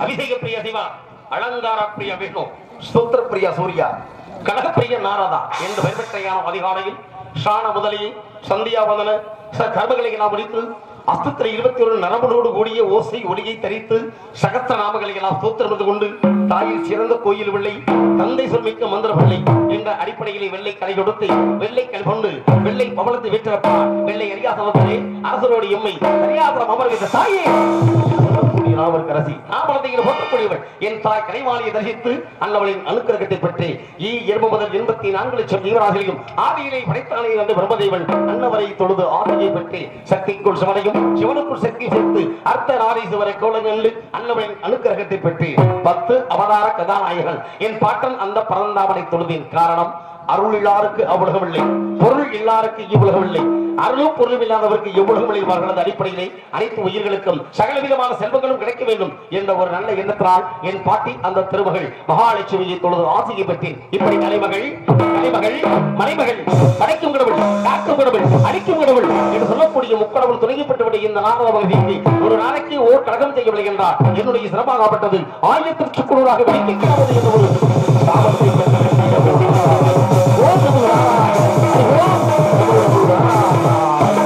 அபிஷேக பிரிய சிவா அலங்கார பிரிய விஷ்ணு ஸ்தோத்திர பிரிய சூர்யா கனகப்பிரிய நாரதா என்று பெருமையான அதிகாலையில் ஷான முதலியை சந்தியாவதன ச கர்மங்களை எல்லாம் முடித்து அஸ்தத்திர இருபத்தி ஒரு நரம்புகளோடு கூடிய ஓசை ஒளியை தரித்து சகஸ்த நாமங்களை எல்லாம் ஸ்தோத்திரம் கொண்டு தாயில் சிறந்த கோயில் வெள்ளை தந்தை சொல்மிக்க மந்திர வெள்ளை என்ற அடிப்படையிலே வெள்ளை கலை கொடுத்து வெள்ளை கல் கொண்டு வெள்ளை பவளத்தை வெற்றிறப்பா வெள்ளை அரியாசனத்திலே அரசரோடு எம்மை அரியாசனம் அமர் வைத்த தாயே சொல்லக்கூடிய நாவற்கரசி நாமலத்தையில் போற்றக்கூடியவள் என் தாய் கலைவாணியை தரிசித்து அன்னவளின் அனுக்கிரகத்தை பெற்று ஈ எறும்பு முதல் எண்பத்தி நான்கு லட்சம் ஜீவராசிகளையும் ஆதியிலே படைத்தானே என்று பிரம்மதேவன் அன்னவரை தொழுது ஆதியை பெற்று சக்திக்குள் சிவனையும் சிவனுக்குள் சக்தி சேர்த்து அர்த்த நாரீசுவரை கோலங்கண்டு அன்னவளின் அனுக்கிரகத்தை பெற்று பத்து அவதார கதாநாயகர்கள் என் பாட்டன் அந்த பரந்தாமனை தொழுதின் காரணம் அருள் இல்லாருக்கு அவ்வுலகமில்லை பொருள் இல்லாருக்கு இவ்வுலகமில்லை அருளும் பொருளும் இல்லாதவருக்கு எவ்வளவு விளைவார்களது அடிப்படையிலே அனைத்து உயிர்களுக்கும் சகல விதமான செல்வங்களும் கிடைக்க வேண்டும் என்ற ஒரு நல்ல எண்ணத்தினால் என் பாட்டி அந்த திருமகள் மகாலட்சுமியை தொழுது ஆசையை பெற்றேன் இப்படி தலைமகள் தலைமகள் மலைமகள் படைக்கும் கடவுள் காக்கும் கடவுள் அடிக்கும் கடவுள் என்று சொல்லக்கூடிய முக்கடவுள் துணைக்கப்பட்டுவிட இந்த நாரத பகுதிக்கு ஒரு நாளைக்கு ஓர் கழகம் செய்யவில்லை என்றார் என்னுடைய சிறப்பாகப்பட்டது ஆயிரத்திற்கு குழுவாக வெளிக்கிறது என்ற ஒரு சாபத்தை பெற்று ஓம் நமோ நாராயணாய. ஓம் நமோ நாராயணாய.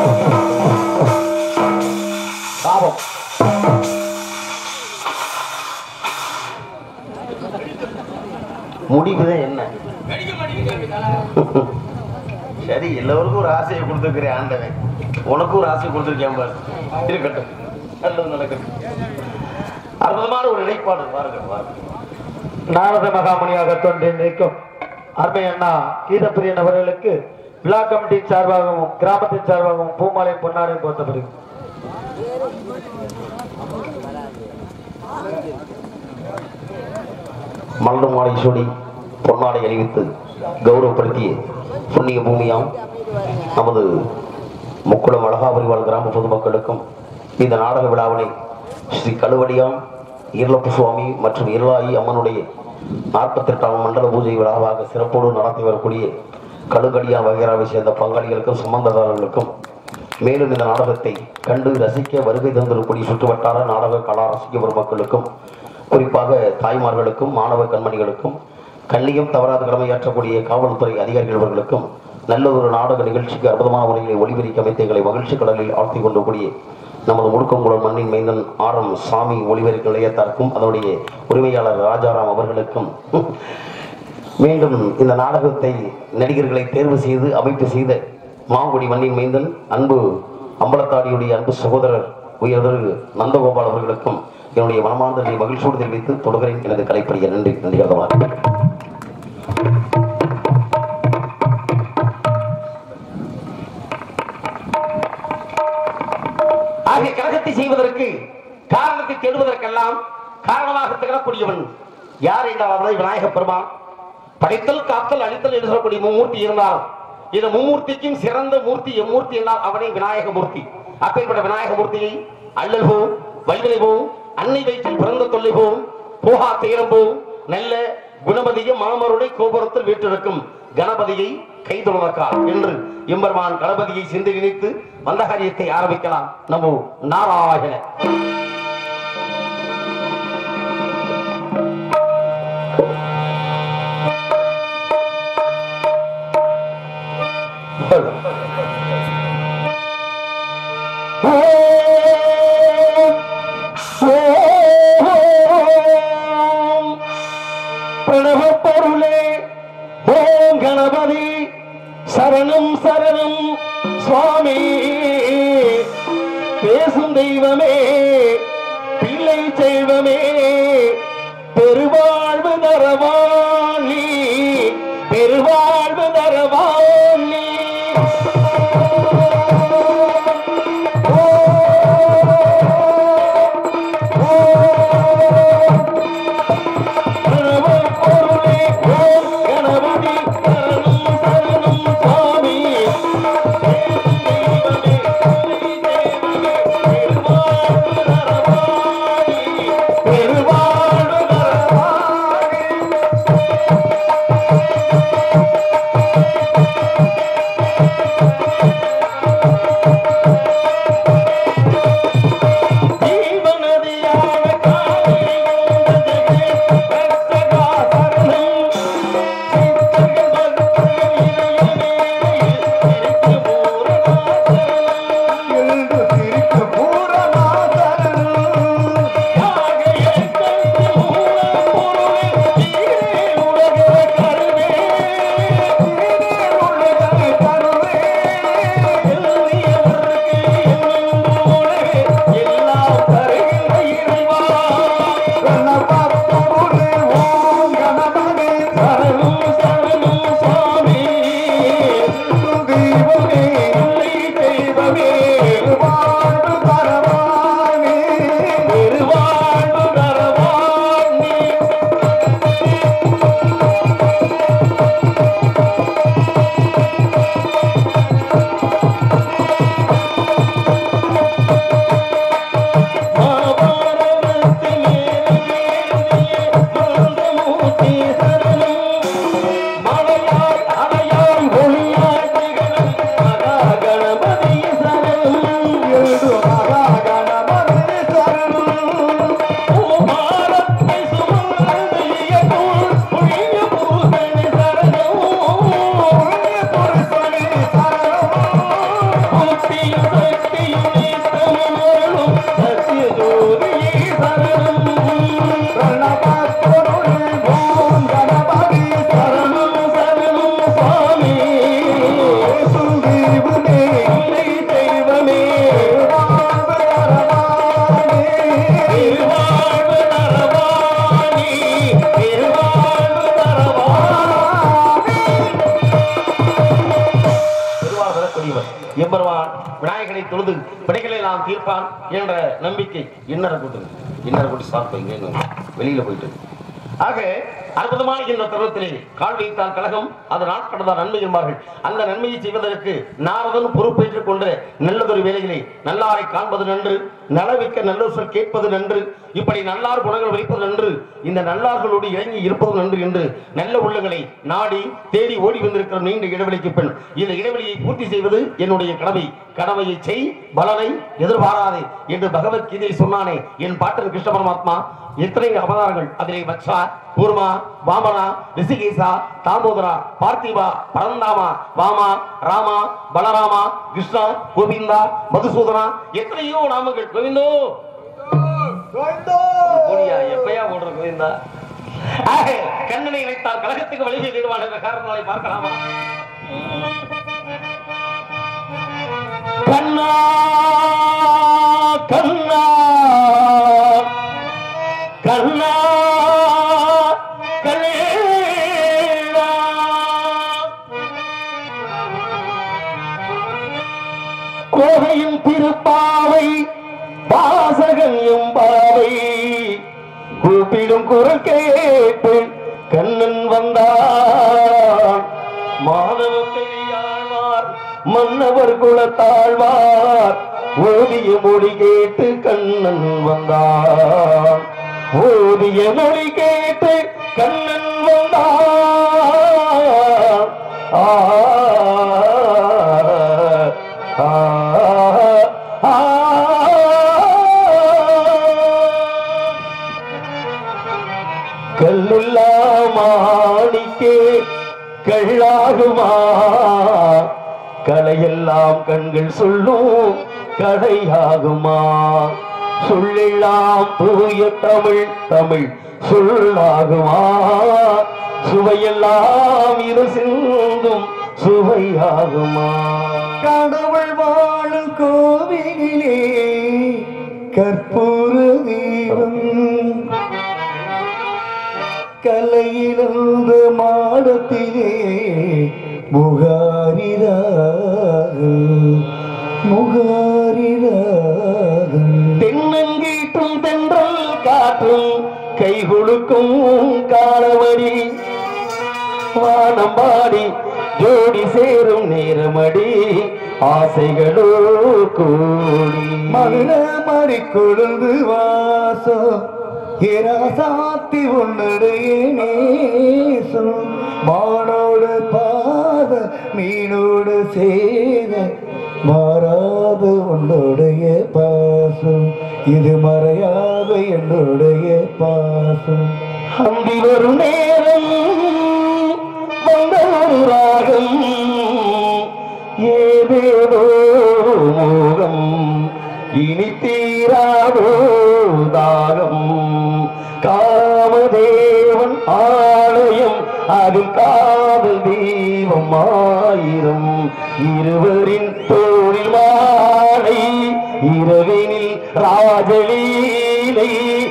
சாபம் முடிவுதான் என்ன சரி எல்லோருக்கும் ஒரு ஆசையை கொடுத்துருக்கிறேன் ஆண்டவன் உனக்கும் ஒரு ஆசையை கொடுத்துருக்கேன் பாரு இருக்கட்டும் நல்லது நடக்கட்டும் அற்புதமான ஒரு நிலைப்பாடு பாருங்க பாருங்க நாரத மகாமுனியாக தோன்றி நிற்கும் அருமை அண்ணா கீதப்பிரியன் அவர்களுக்கு விழா கமிட்டியின் சார்பாகவும் கிராமத்தின் சார்பாகவும் பூமாலை பொன்னாரையும் போட்டப்படுகிறது மலர் மாலை சூடி பொன்னாடை அணிவித்து கௌரவப்படுத்திய புண்ணிய பூமியாம் நமது முக்குளம் அழகாபுரிவாழ் கிராம பொதுமக்களுக்கும் இந்த நாடக விழாவினை ஸ்ரீ கழுவடியாம் ஈரலப்பு சுவாமி மற்றும் இருளாயி அம்மனுடைய நாற்பத்தி எட்டாம் மண்டல பூஜை விழாவாக சிறப்போடு நடத்தி வரக்கூடிய கழுகடியா வகைராவை சேர்ந்த பங்காளிகளுக்கும் சம்பந்ததாரர்களுக்கும் மேலும் இந்த நாடகத்தை கண்டு ரசிக்க வருகை தந்திருக்கூடிய சுற்றுவட்டார நாடக கலா ரசிக்க பெருமக்களுக்கும் குறிப்பாக தாய்மார்களுக்கும் மாணவ கண்மணிகளுக்கும் கண்ணியம் தவறாத கடமையாற்றக்கூடிய காவல்துறை அதிகாரிகள் அவர்களுக்கும் நல்ல ஒரு நாடக நிகழ்ச்சிக்கு அற்புதமான முறையில் ஒளிபெருக்கி அமைத்து எங்களை மகிழ்ச்சி கடலில் ஆழ்த்தி கொண்டு கூடிய நமது முடுக்கங்குளம் மண்ணின் மைந்தன் ஆர் எம் சாமி ஒளிபெருக்க நிலையத்தாருக்கும் அதனுடைய உரிமையாளர் ராஜாராம் அவர்களுக்கும் மீண்டும் இந்த நாடகத்தை நடிகர்களை தேர்வு செய்து அமைப்பு செய்த மாங்குடி மண்ணின் மைந்தன் அன்பு அம்பலத்தாடியுடைய அன்பு சகோதரர் உயர்திரு நந்தகோபால் அவர்களுக்கும் என்னுடைய மனமார்ந்த நன்றி மகிழ்ச்சியோடு தெரிவித்து தொடர்கிறேன் எனது கலைப்படிய நன்றி நன்றியாக ஆகிய கழகத்தை செய்வதற்கு காரணத்தை தேடுவதற்கெல்லாம் காரணமாக திகழக்கூடியவன் யார் என்றால் அவனை விநாயக பெருமான் படைத்தல் காத்தல் அழித்தல் என்று சொல்லக்கூடிய மும்மூர்த்தி இருந்தாலும் இந்த மும்மூர்த்திக்கும் சிறந்த மூர்த்தி எம்மூர்த்தி என்றால் அவனை விநாயக மூர்த்தி அப்பேற்பட்ட விநாயக மூர்த்தியை அள்ளல் போம் வல்வினை போம் அன்னை வயிற்றில் பிறந்த தொல்லை போம் போகா தீரம் போம் நல்ல குணபதியும் மாமருடைய கோபுரத்தில் வீட்டிருக்கும் கணபதியை கைதொழுவக்கால் என்று எம்பெருமான் கணபதியை சிந்தை நினைத்து வந்த காரியத்தை ஆரம்பிக்கலாம் நமோ நாராயண பிரணவ பொருளே ஓம் கணபதி சரணம் சரணம் சுவாமி பேசும் தெய்வமே பிள்ளை செல்வமே பெருவாழ்வு தரவாணி பெருவாழ்வு தரவாணி பொருளே ஓம் கணபதி சரணம் சரணம் சுவாமி பெருவாழ்வு தரவாணி விநாயகனை தொழுது பிடைகளை நாம் தீர்ப்பான் என்ற நம்பிக்கை இன்னரை கூட்டு இன்னரை கூட்டி ஸ்டார்ட் போய்ங்க வெளியில போயிட்டு ஆக அற்புதமான இந்த தருணத்திலே கால் வைத்தால் கழகம் அது நாட்கடந்த நன்மை என்பார்கள் அந்த நன்மையை செய்வதற்கு நாரதன் பொறுப்பேற்றுக் கொண்டு நல்லதொரு வேலைகளை நல்லாரை காண்பது நன்று நலவிக்க நல்ல சொல் கேட்பது நன்று இப்படி நல்லார் குணங்கள் வைப்பது நன்று இந்த நல்லார்களோடு இறங்கி இருப்பது நன்று என்று நல்ல உள்ளங்களை நாடி தேடி ஓடி வந்திருக்கிற நீண்ட இடைவெளிக்கு பின் இந்த இடைவெளியை பூர்த்தி செய்வது என்னுடைய கடமை கடமையை செய் பலனை எதிர்பாராதே என்று பகவத்கீதை சொன்னானே என் பாட்டன் கிருஷ்ண பரமாத்மா எத்தனை அவதாரங்கள் அதிலே வச்சா கூர்மா வாமனா ரிஷிகேசா தாமோதரா பார்த்திபா பரந்தாமா வாமா ராமா பலராமா கிருஷ்ணா கோவிந்தா மதுசூதனா எத்தனையோ நாமங்கள் கோவிந்தோ போடியா எப்பயா ஓடுற கோவிந்தா ஆக, கண்ணனை இணைத்தால் கழகத்துக்கு வழி செய்திடுவான் என்ற காரணங்களை பார்க்கலாமா கண்ணா கண்ணா கண்ணா கண்ணா கோவையும் திருப்பாவை வாசகன் எம்பாவை கூப்பிடும் குரல் கேட்டு கண்ணன் வந்தான் மாதவ பெரியாழ்வார் மன்னவர் குலத்தாழ்வார் ஓதிய மொழி கேட்டு கண்ணன் வந்தான் ஓதிய மொழி கேட்டு கண்ணன் வந்தான் ஆ ஆ ஆ கல்லுல்லா மாணிக்கே கள்ளாகுமா கலையெல்லாம் கண்கள் சொல்லும் கடையாகுமா சொல்லெல்லாம் தூய தமிழ் தமிழ் சொல்லாகுமா சுவையெல்லாம் இது சிந்தும் சுவையாகுமா கடவுள் வாழும் கோவிலிலே கற்பூர தீபம் கலையிலிருந்த மாடத்திலே முகாரிரா முகாரிரா தென்னங்கீட்டும் தென்றல் காற்றும் கை கொடுக்கும் காலவடி வானம் பாடி ஜோடி சேரும் நேரமடி ஆசைகளோ கூடி மதுர மறி கொழுந்து வாசம் ஏராசாத்தி உன்னுடைய நேசம் மானோடு பாத மீனோடு சேத மாறாத உன்னுடைய பாசம் இது மறையாத என்னுடைய பாசம் அந்தி வரும் நேரம் வந்த ஒரு ராகம் ஏதேதோ மோகம் இனி தீராதோ தாகம் காமதேவன் ஆலயம் அது காதல் தீபம் ஆயிரம் இருவரின் தோழில் மாலை இரவினில் ராஜலீலை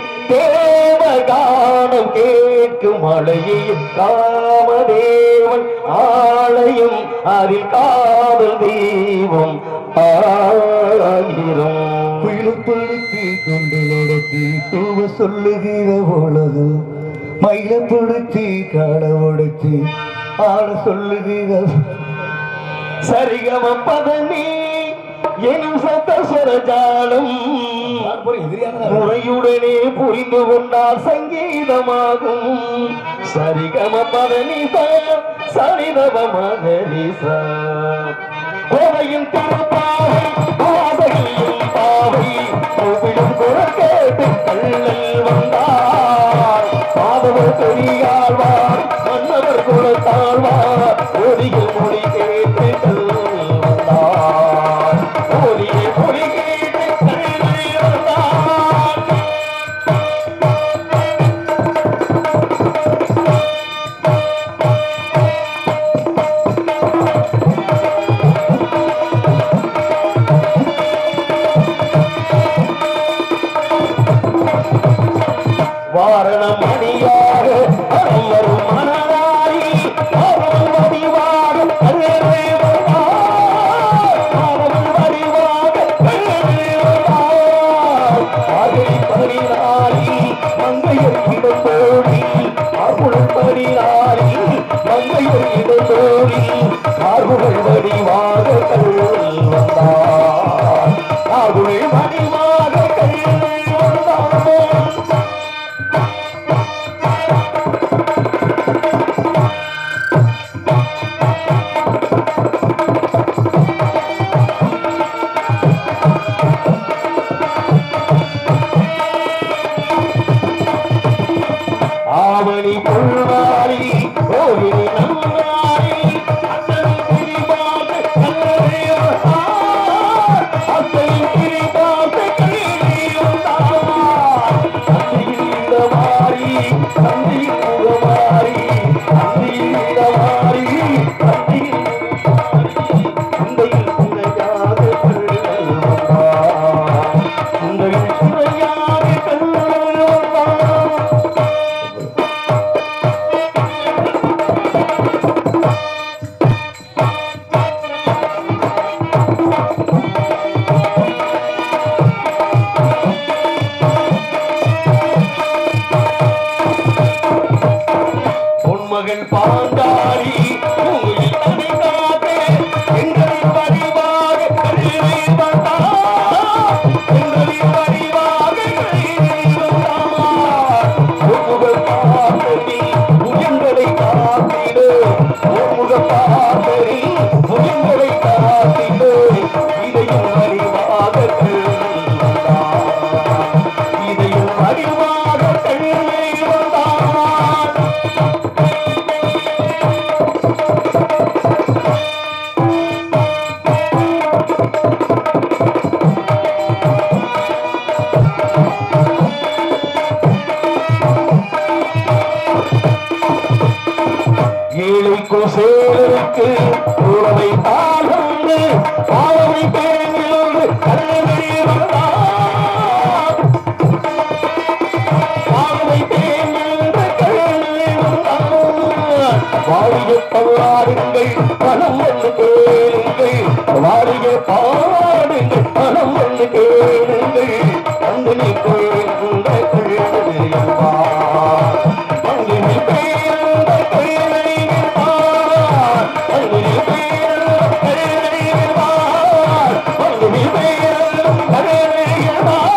தேவகானம் கேட்கும் மழையில் காமதேவன் ஆலயம் அதில் காதல் தீபம் ஆயிரம் குயிலப்படுத்தி கொண்டு நடத்தி தூவ சொல்லுகிற உலகம் மயிலப்படுத்தி காண உடைத்தி ஆட சொல்லுகிற சரிகம பதனி எனும் சத்த சுரஜாலம் முறையுடனே புரிந்து கொண்டால் சங்கீதமாகும் சரிகம பதனி சரிதவ மகரிசா கோவையும் திருப்பாவை ஆசையும் பாவை கோவிலும் குரல் கேட்டு கள்ளல் வந்தார் மாதவர் பெரியாழ்வார் மன்னவர் குலத்தாழ்வார் ஒளிய மொழி கேட்டு கள்ளல் வந்தார் ஒளிய மொழி கேட்டு கள்ளல் வந்தார் வாரணம் அணியாக அனைவரும் மனதாரி அவன் வடிவாக அருளே வந்தார். அவன் வடிவாக இடத்தோடி அருள்படியாரி மங்கையர் இடத்தோடி அருள் வடிவாக கருள் வந்தார் அருள் வடிவாக கருள் வந்தார் ஆவணி பொருளாரி ரோகிணி நன்னாரி அத்தனை கிரிபாத கல்லறையார் அத்தனை கிரிபாத கல்லறையார் தந்தையில் மாறி தந்தையில் முகமாறி தந்தையில் மாறி தந்தையில் தந்தையில் துணையாக கருடல் வந்தார் தந்தையில் துணையாக கருடல் வந்தார் பொன்மகன் பாண்டாரி உங்களில் தனி காத்தே எங்களை பரிவாக கருணை வந்தார் எங்களை பரிவாக கருணை வந்தார் பொன்முகன் பார்த்தனி புயங்களை காத்திடு பொன்முகன் பார்த்தனி புயங்களை காத்திடு இதையும் அறிவாக கருணை வந்தார் இதையும் அறிவாக கருணை வந்தார் ஏழைக்கு சேருக்கு உறவை தாழ்ந்து பாவமை தேர்ந்தோடு கருணை வந்தார் பாவமை தேர்ந்த கருணை வந்தார் வாழிய பல்லாடுங்கள் பணம் வந்து கேளுங்கள் வாழிய பாடுங்கள் பணம் வந்து கேளுங்கள் வந்து நீ கேளுங்க கருணை வந்தார் வந்து நீ கேளுங்க கருணை வந்தார் வந்து நீ கேளுங்க கருணை வந்தார் வந்து நீ கேளுங்க கருணை வந்தார்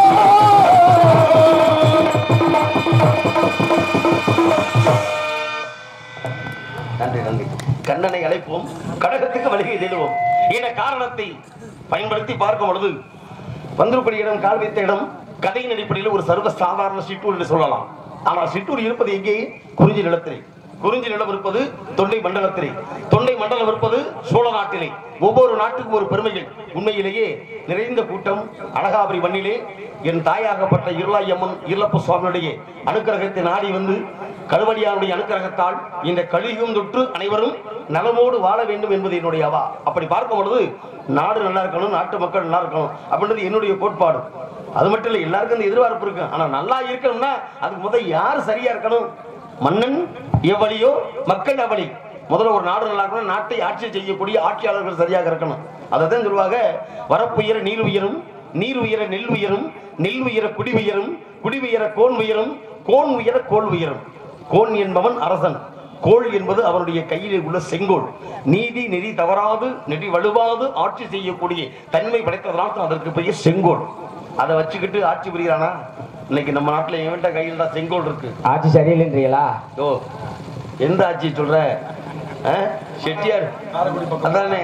நன்றி நன்றி கண்ணனை அழைப்போம் கடகத்துக்கு வலிகை தேடுவோம் என காரணத்தை பயன்படுத்தி பார்க்கும் பொழுது வந்திருக்கூடிய இடம் கால் வைத்த இடம் கதையின் அடிப்படையில் ஒரு சர்வ சாதாரண சிற்றூர் என்று சொல்லலாம் ஆனால் சிற்றூர் இருப்பது எங்கே குறிஞ்சி நிலத்திலே குறிஞ்சி நிலம் இருப்பது தொண்டை மண்டலத்திலே தொண்டை மண்டலம் இருப்பது சோழ நாட்டிலே ஒவ்வொரு நாட்டுக்கும் ஒரு பெருமைகள் உண்மையிலேயே நிறைந்த கூட்டம் அழகாபுரி மண்ணிலே என் தாயாகப்பட்ட இருளாயம்மன் இருளப்ப சுவாமியுடைய அனுக்கிரகத்தை நாடி வந்து கருவடியாருடைய அனுக்கிரகத்தால் இந்த கலியுகம் தொற்று அனைவரும் நலமோடு வாழ வேண்டும் என்பது என்னுடைய அவா அப்படி பார்க்கும் பொழுது நாடு நல்லா இருக்கணும் நாட்டு மக்கள் நல்லா இருக்கணும் அப்படின்றது என்னுடைய கோட்பாடு அது மட்டும் இல்லை எல்லாருக்கும் இந்த எதிர்பார்ப்பு இருக்கு ஆனா நல்லா இருக்கணும்னா அதுக்கு முதல் யார் சரியா இருக்கணும் மன்னன் எவ்வளியோ மக்கள் அவளி முதல்ல ஒரு நாடு நல்லா இருக்கணும் நாட்டை ஆட்சி செய்யக்கூடிய ஆட்சியாளர்கள் சரியாக இருக்கணும் அதை தான் சொல்லுவாங்க வரப்புயர நீர் உயரும் நீர் உயர நெல் உயரும் நெல் உயர குடி உயரும் குடி உயர கோன் உயரும் கோன் உயர கோல் உயரும் கோன் என்பவன் அரசன் கோள் என்பது அவருடைய கையிலே உள்ள செங்கோல் நீதி நெறி தவறாது நெறி வலுவாது ஆட்சி செய்யக்கூடிய தன்மை படைத்ததனால் தான் அதற்கு பெயர் செங்கோல் அதை வச்சுக்கிட்டு ஆட்சி புரிகிறானா இன்னைக்கு நம்ம நாட்டுல எவன்ட்ட கையில் தான் செங்கோல் இருக்கு ஆட்சி சரியில்லைன்றீங்களா ஓ எந்த ஆட்சி சொல்ற ஆ? செட்டியார் அதானே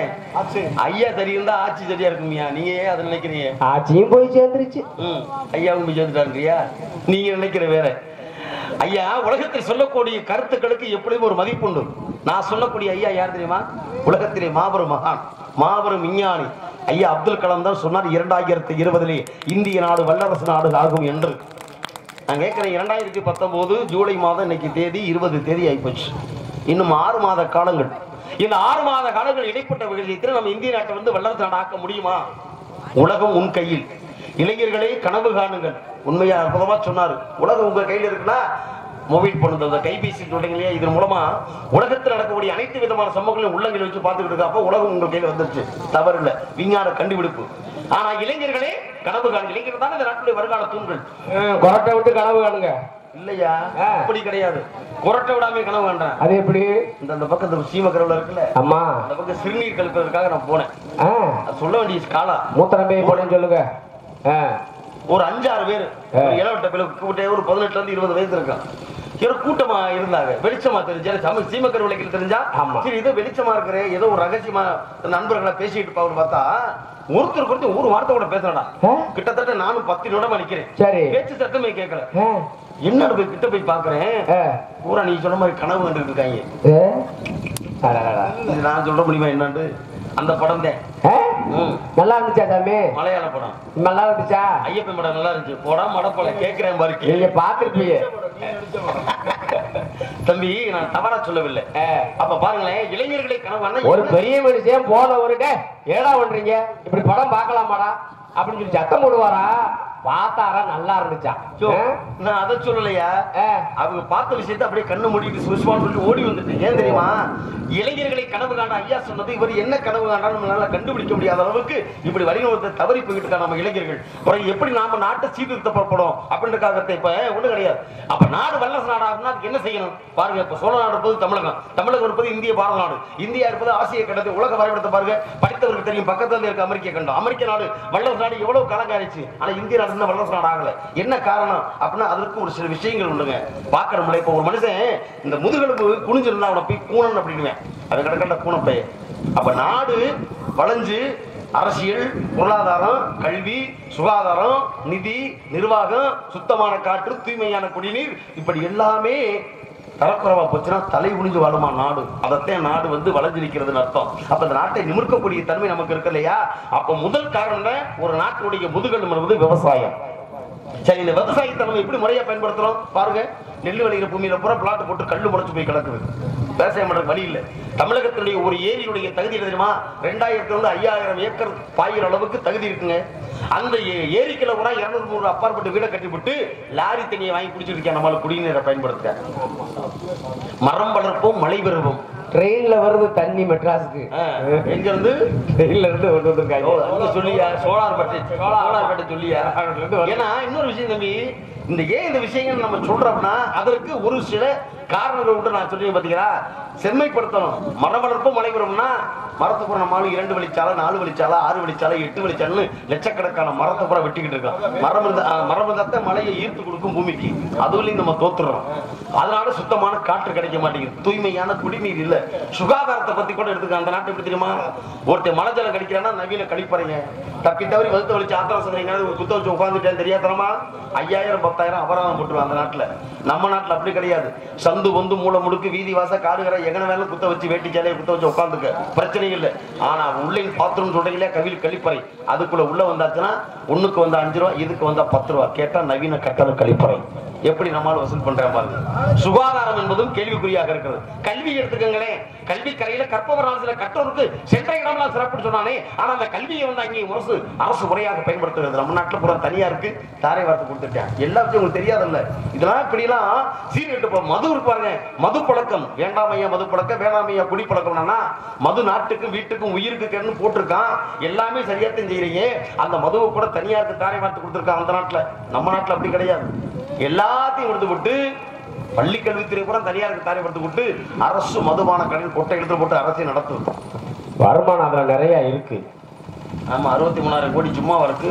ஐயா சரியிருந்தா ஆட்சி சரியா இருக்குமியா நீங்க ஏன் அதை நினைக்கிறீங்க ஆட்சியும் போய் சேர்ந்துருச்சு ம் ஐயாவும் போய் சேர்ந்துட்டான்றியா நீங்க நினைக்கிற வேற ஐயா உலகத்தில் சொல்லக்கூடிய கருத்துக்களுக்கு எப்படியும் ஒரு மதிப்புண்டு நான் சொல்லக்கூடிய ஐயா யார் தெரியுமா உலகத்திலே மாபெரும் மகான் மாபெரும் விஞ்ஞானி ஐயா அப்துல் கலாம் தான் சொன்னார் இரண்டாயிரத்தி இருபதிலே இந்திய நாடு வல்லரசு நாடு ஆகும் என்று நான் கேட்கிறேன் இரண்டாயிரத்தி பத்தொன்பது ஜூலை மாதம் இன்னைக்கு தேதி இருபது தேதி ஆயிப்போச்சு இன்னும் ஆறு மாத காலங்கள் இந்த ஆறு மாத காலங்கள் இடைப்பட்ட விகிதத்தில் நம்ம இந்திய நாட்டை வந்து வல்லரசு நாடு ஆக்க முடியுமா உலகம் உன் கையில் இளைஞர்களே கனவு காணுங்கள் உண்மையா அற்புதமா சொன்னாரு உலகம் உங்க கையில் இருக்குன்னா மொபைல் போன் இந்த கைபேசி சொல்றீங்க இல்லையா இதன் மூலமா உலகத்தில் நடக்கக்கூடிய அனைத்து விதமான சம்பவங்களையும் உள்ளங்களை வச்சு பார்த்துக்கிட்டு இருக்கு அப்போ உலகம் உங்க கையில் வந்துருச்சு தவறு இல்ல விஞ்ஞான கண்டுபிடிப்பு ஆனா இளைஞர்களே கனவு காணுங்க இளைஞர்கள் தானே இந்த நாட்டுடைய வருங்கால தூண்கள் கொரட்டை விட்டு கனவு காணுங்க இல்லையா ஆ. அப்படி கிடையாது குரட்டை விடாம கனவு வேண்டாம் அது எப்படி இந்த அந்த பக்கத்து சீமக்கரவுல இருக்குல்ல அம்மா அந்த பக்கம் சிறுநீர் கழிப்பதற்காக நான் போனேன் ஆ அது சொல்ல வேண்டிய காலா மூத்திரம் போய் போடுன்னு சொல்லுங்க ஆ ஒரு அஞ்சாறு பேர் ஒரு இளவட்ட பிள்ளை கூட்ட ஒரு பதினெட்டுல இருந்து இருபது வயசு இருக்கான் ஒரு கூட்டமா இருந்தாங்க வெளிச்சமா தெரிஞ்சா சம சீமக்கர் விளக்கில் தெரிஞ்சா ஆமா. சரி ஏதோ வெளிச்சமா இருக்கிற ஏதோ ஒரு ரகசியமா நண்பர்களை பேசிட்டு இருப்பாங்க பார்த்தா ஒருத்தர் குறித்து ஒரு வார்த்தை கூட பேசுறடா ஆ? கிட்டத்தட்ட நானும் பத்து நிமிடமா நிக்கிறேன் சரி பேச்சு சத்தமே கேட்கல ஆ என்னோட போய் கிட்ட போய் பாக்குறேன் ஆ பூரா நீ சொன்ன மாதிரி கனவு கண்டுட்டு இருக்காங்க ஏ? அடடடா. இது நான் சொல்ல முடியுமா என்னன்னு அந்த படம் தான் ஆ? ம், நல்லா இருந்துச்சா தம்பி மலையாள படம் நல்லா இருந்துச்சா ஐயப்பன் படம் நல்லா இருந்துச்சு போடா மடப்பல கேக்குறேன் பாரு நீங்க பாத்துருப்பீங்க தம்பி நான் தவறா சொல்லவில்லை அப்ப பாருங்களேன் இளைஞர்களை கனவு ஒரு பெரிய மனுஷன் போன ஒரு டே ஏடா பண்றீங்க இப்படி படம் பார்க்கலாமாடா அப்படின்னு சொல்லி சத்தம் போடுவாரா பார்த்தாரா நல்லா இருந்துச்சா சோ, நான் அதை சொல்லலையா ஆ. அவங்க பார்த்த விஷயத்தை அப்படியே கண்ணு மூடிட்டு சுஷ்மான்னு சொல்லி ஓடி வந்துட்டு ஏன் தெரியுமா இளைஞர்களை கனவு காண்ட ஐயா சொன்னது இவர் என்ன கனவு காண்டாலும் நம்மளால கண்டுபிடிக்க முடியாத அளவுக்கு இப்படி வடிவத்தை தவறி போயிட்டு இருக்காங்க நம்ம இளைஞர்கள் அப்புறம் எப்படி நாம நாட்டை சீர்திருத்தப்படும் அப்படின்றக்காக இப்ப ஒண்ணு கிடையாது அப்ப நாடு வல்லரசு நாடாகும்னா அதுக்கு என்ன செய்யணும் பாருங்க இப்ப சோழ நாடு இருப்பது தமிழகம் தமிழகம் இருப்பது இந்திய பாரத நாடு இந்தியா இருப்பது ஆசிய கண்டத்து உலக வரைபடத்தை பாருங்க படித்தவருக்கு தெரியும் பக்கத்துல இருக்க அமெரிக்க கண்டம் அமெரிக்க நாடு வல்லரசு நாடு எவ்வளவு காலம் ஆயிடுச்சு ஆனா இந்திய நாடு இன்னும் வல்லரசு நாடு ஆகல என்ன காரணம் அப்படின்னா அதற்கு ஒரு சில விஷயங்கள் உண்டுங்க பாக்குறோம்ல இப்ப ஒரு மனுஷன் இந்த முதுகெலும்பு குனிஞ்சிருந்தா அவனை போய் கூணன் அப்படின்னுவேன் அது கிடக்கண்ட கூணப்பை அப்ப நாடு வளைஞ்சு அரசியல் பொருளாதாரம் கல்வி சுகாதாரம் நிதி நிர்வாகம் சுத்தமான காற்று தூய்மையான குடிநீர் இப்படி எல்லாமே தரக்குறைவா போச்சுன்னா தலை குனிஞ்சு வாழுமா நாடு அதைத்தான் நாடு வந்து வளைஞ்சு நிற்கிறதுன்னு அர்த்தம் அப்ப இந்த நாட்டை நிமிர்க்கக்கூடிய தன்மை நமக்கு இருக்கு இல்லையா அப்ப முதல் காரணம் என்ன? ஒரு நாட்டுடைய முதுகெலும்பு என்பது விவசாயம் சரி இந்த விவசாயத்தை நம்ம எப்படி முறையா பயன்படுத்துறோம் பாருங்க நெல் விளைகிற பூமியில பூரா பிளாட் போட்டு கல்லு முளைச்சு போய் கிடக்குது விவசாயம் பண்ற வழி இல்ல தமிழகத்தினுடைய ஒரு ஏரியுடைய தகுதி என்ன தெரியுமா ரெண்டாயிரத்துல இருந்து ஐயாயிரம் ஏக்கர் பாயிற அளவுக்கு தகுதி இருக்குங்க அந்த ஏ- ஏரிக்குள்ள கூட இருநூறு நூறு அப்பாற்பட்டு வீடை கட்டிவிட்டு லாரி தண்ணியை வாங்கி குடிச்சிட்டு இருக்கேன் நம்மளால குடிநீரை பயன்படுத்த மரம் வளர்ப்போம் மழை பெறுவோம் ட்ரெயின்ல வருது தண்ணி மெட்ராஸுக்கு எங்க இருந்து ட்ரெயின்ல இருந்து கொண்டு வந்திருக்காங்க ஓ, அங்க சொல்லியா சோலார் பட்டை சோலார் பட்டை சொல்லியா ஏன்னா இன்னொரு விஷயம் தம்பி இந்த ஏன் இந்த விஷயங்கள் நம்ம சொல்றோம்னா அதற்கு ஒரு சில காரணங்கள் விட்டு நான் சொல்றேன் பாத்தீங்களா செம்மைப்படுத்தணும் மரம் வளர்ப்பு மழை வரும்னா மரத்தை பூரா நம்மளால இரண்டு வழிச்சாலை நாலு வழிச்சாலை ஆறு வழிச்சாலை எட்டு வழிச்சாலைன்னு லட்சக்கணக்கான மரத்தை பூரா வெட்டிக்கிட்டு இருக்கோம் மரம் இருந்தா ஆ, மரம் இருந்தா மழையை ஈர்த்து கொடுக்கும் பூமிக்கு அதுவரையும் நம்ம தோத்துறோம் அதனால சுத்தமான காற்று கிடைக்க மாட்டேங்குது தூய்மையான குடிநீர் இல்ல சுகாதாரத்தை பத்தி கூட எடுத்துக்க அந்த நாட்டு எப்படி தெரியுமா ஒருத்தன் மழை ஜலம் கிடைக்கிறான்னா நவீன கழிப்பறைங்க தப்பி தவறி வகுத்த வலிச்சு ஆத்திரம் சந்திரிங்க ஒரு குத்த வச்சு உட்காந்துட்டேன் தெரியாதனமா ஐயாயிரம் பத்தாயிரம் அபராதம் போட்டுருவான் அந்த நாட்டுல நம்ம நாட்டுல அப்படி கிடையாது சந்து வந்து மூளை முடுக்கு வீதி வாச காடுகரை எங்கன வேணும் குத்த வச்சு வேட்டி சேலையை குத்த வச்சு உட்காந்துக்க பிரச்சனை இல்லை ஆனா உள்ளே பாத்ரூம் சொல்றீங்களே கவிழ் கழிப்பறை அதுக்குள்ள உள்ள வந்தாச்சுன்னா ஒண்ணுக்கு வந்தா அஞ்சு ரூபா இதுக்கு வந்தா பத்து ரூபா கேட்டா நவீன கட்டண கழிப்பறை எப்படி நம்மால் வசூல் பண்ற பாருங்க சுகாதாரம் என்பதும் கேள்விக்குறியாக இருக்கிறது கல்வி எடுத்துக்கங்களேன் கல்வி கரையில கற்பவரால் சில கற்றோருக்கு சென்ற இடம்லாம் சிறப்புன்னு சொன்னானே ஆனா அந்த கல்வியை வந்து அங்கே அரசு அரசு முறையாக பயன்படுத்துகிறது நம்ம நாட்டுல பூரா தனியா இருக்கு தாரை வார்த்தை கொடுத்துட்டேன் எல்லா விஷயம் உங்களுக்கு தெரியாதுல்ல இதெல்லாம் இப்படி எல்லாம் சீர்கெட்டு போ மது இருக்கு பாருங்க மது பழக்கம் வேண்டாம் ஐயா மது பழக்கம் வேண்டாம் ஐயா குடி பழக்கம்னா மது நாட்டுக்கும் வீட்டுக்கும் உயிருக்கு கேடுன்னு போட்டிருக்கான் எல்லாமே சரியாத்தான் செய்யறீங்க அந்த மதுவை கூட தனியாருக்கு தாரை வார்த்தை கொடுத்துருக்கான் அந்த நாட்டுல நம்ம நாட்டுல அப்படி கிடையாது எல்லாத்தையும் கொடுத்து விட்டு பள்ளி கல்வித்துறை கூட தனியாருக்கு தாரை கொடுத்து விட்டு அரசு மதுபான கடையில் கொட்டை எடுத்து போட்டு அரசை நடத்துது வருமானம் அதுல நிறைய இருக்கு ஆமா அறுபத்தி மூணாயிரம் கோடி சும்மா இருக்கு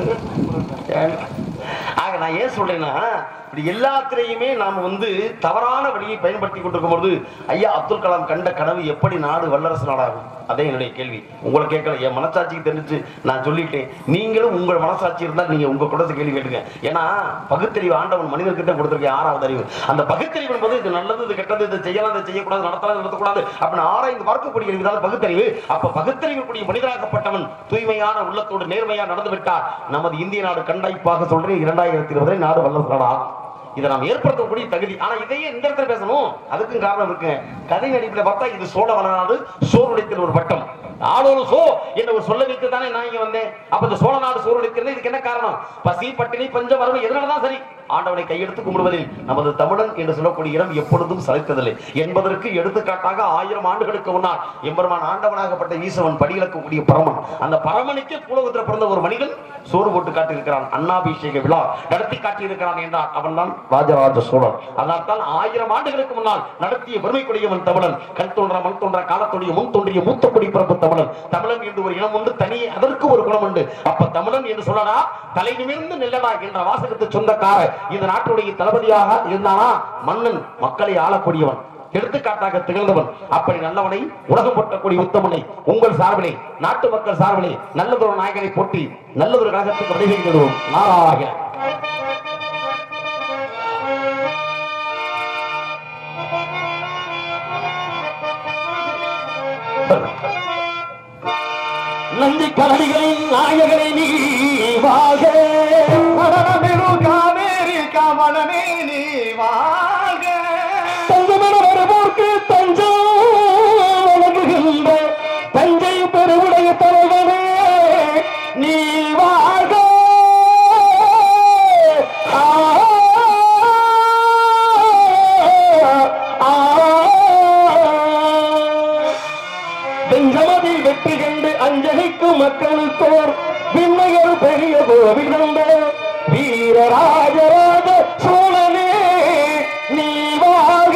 ஆக நான் ஏன் சொல்றேன்னா இப்படி எல்லாத்திலையுமே நாம வந்து தவறான வழியை பயன்படுத்தி கொண்டிருக்கும் பொழுது ஐயா அப்துல் கலாம் கண்ட கனவு எப்படி நாடு வல்லரசு நாடாகும் அதே என்னுடைய கேள்வி உங்களை கேட்கல என் மனசாட்சிக்கு தெரிஞ்சு நான் சொல்லிட்டேன் நீங்களும் உங்கள் மனசாட்சி இருந்தால் நீங்க உங்க கூட கேள்வி கேட்டுங்க ஏன்னா பகுத்தறிவு ஆண்டவன் மனிதர்கிட்ட கொடுத்திருக்கேன் ஆறாவது அறிவு அந்த பகுத்தறிவு என்பது இது நல்லது இது கெட்டது இது செய்யலாம் இதை செய்யக்கூடாது நடத்தலாம் இதை நடத்தக்கூடாது அப்படின்னு ஆராய்ந்து பார்க்கக்கூடிய அறிவுதான் பகுத்தறிவு அப்ப பகுத்தறிவு கூடிய மனிதராகப்பட்டவன் தூய்மையான உள்ளத்தோடு நேர்மையா நடந்து விட்டால் நமது இந்திய நாடு கண்டாய்ப்பாக சொல்றேன் இரண்டாயிரத்தி இருபது நாடு வல்லரசு நாடு ஆகும் இதை நாம் ஏற்படுத்தக்கூடிய தகுதி ஆனா இதையே இந்த இடத்துல பேசணும் அதுக்கும் காரணம் இருக்கு கதை நடிப்புல பார்த்தா இது சோழ வளநாடு சோறுடைத்தில் ஒரு வட்டம் நாளொரு சோ என்ற ஒரு சொல்ல வைத்து தானே நான் இங்க வந்தேன் அப்ப இந்த சோழ நாடு சோறு இருக்கிறது இதுக்கு என்ன காரணம் பசி பட்டினி பஞ்சம் வறுமை எதனாலதான் சரி ஆண்டவனை கையெடுத்து கும்பிடுவதில் நமது தமிழன் என்று சொல்லக்கூடிய இடம் எப்பொழுதும் சளைத்ததில்லை என்பதற்கு எடுத்துக்காட்டாக ஆயிரம் ஆண்டுகளுக்கு முன்னால் எம்பெருமான் ஆண்டவனாகப்பட்ட ஈசவன் படியிலக்கக்கூடிய பரமன் அந்த பரமனுக்கே கூலகத்தில் பிறந்த ஒரு மனிதன் சோறு போட்டு காட்டியிருக்கிறான் அண்ணாபிஷேக விழா நடத்தி காட்டியிருக்கிறான் என்றால் அவன் தான் ராஜராஜ சோழன் அதனால் தான் ஆயிரம் ஆண்டுகளுக்கு முன்னால் நடத்திய பெருமைக்குரியவன் தமிழன் கண் தோன்ற மண் தோன்ற காலத்துடைய முன் தோன்றிய மூத்த குடி பிறப்பு தமிழன் தமிழன் என்று ஒரு இனம் உண்டு தனியே அதற்கு ஒரு குணம் உண்டு அப்ப தமிழன் என்று சொல்லடா தலை நிமிர்ந்து நில்லடா என்ற வாசகத்து சொந்தக்கார இந்த நாட்டுடைய தளபதியாக இருந்தானா மன்னன் மக்களை ஆளக்கூடியவன் எடுத்துக்காட்டாக திகழ்ந்தவன் அப்படி நல்லவனை உலகம் போட்டக்கூடிய உத்தமனை உங்கள் சார்பிலே நாட்டு மக்கள் சார்பிலே நல்லதொரு நாயகனை போட்டி நல்லதொரு கழகத்துக்கு விடைபெறுகிறோம் நாராயணன் நந்தி கரடிகளின் நாயகனை நீ வாக மரணமிரு காவேரி கமலமே நீ வாழ்க தங்கமென வருவோர்க்கு தஞ்சம் வழங்குகின்ற தஞ்சை பெருவுடைய தலைவனே நீ வாழ்க ஆ, ஆ, வெங்கமதில் வெற்றி கண்டு அஞ்சலிக்கும் மக்களுக்கோர் விண்மையர் பெரிய கோவிலந்த வீரராஜராஜ சோழனே நீ வாழ்க